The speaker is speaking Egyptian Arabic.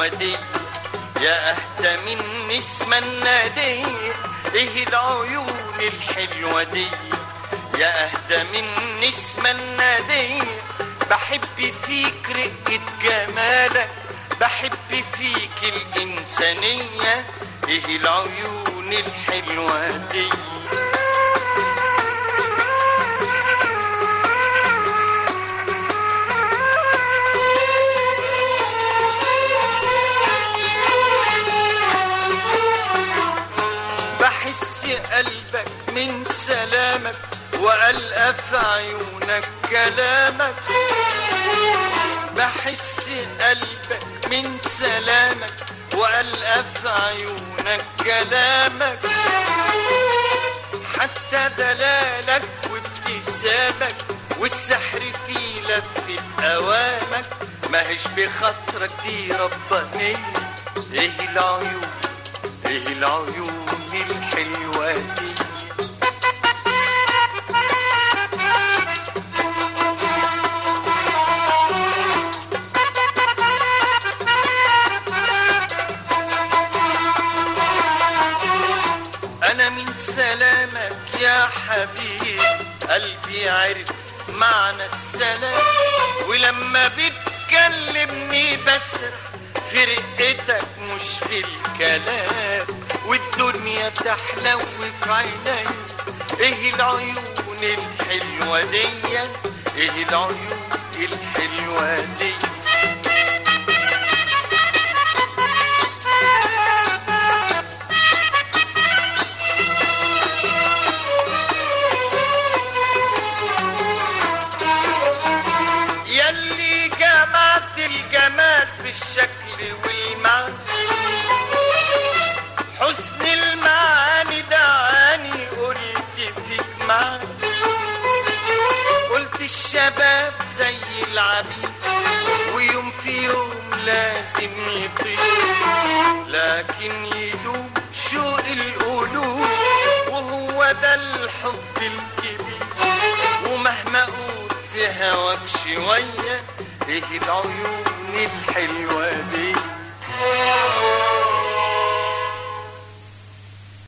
الحلوة دي يا اهدى من نسمة النادية ايه العيون الحلوة دي يا اهدى من نسمة النادية بحب فيك رقة جمالك بحب فيك الإنسانية ايه العيون الحلوة دي بحس قلبك من سلامك وألقى في عيونك كلامك بحس قلبك من سلامك وألقى في عيونك كلامك حتى دلالك وابتسامك والسحر في لفة أوامك ماهش بخاطرك دي ربانية ايه العيون ايه العيون الحلوة دي انا من سلامك يا حبيب قلبي عرف معنى السلام ولما بتكلمني بسرح في رقتك مش في الكلام والدنيا تحلو في عيني ايه العيون الحلوة دي ايه العيون الحلوة دي يلي جمعت الجمال في الشكل والمعنى حسن المعاني دعاني قلت فيك معنى قلت الشباب زي العبيد ويوم في يوم لازم يطير لكن يدوم شوق القلوب وهو ده الحب الكبير ومهما اقول في هواك شوية ايه العيون الحلوة دي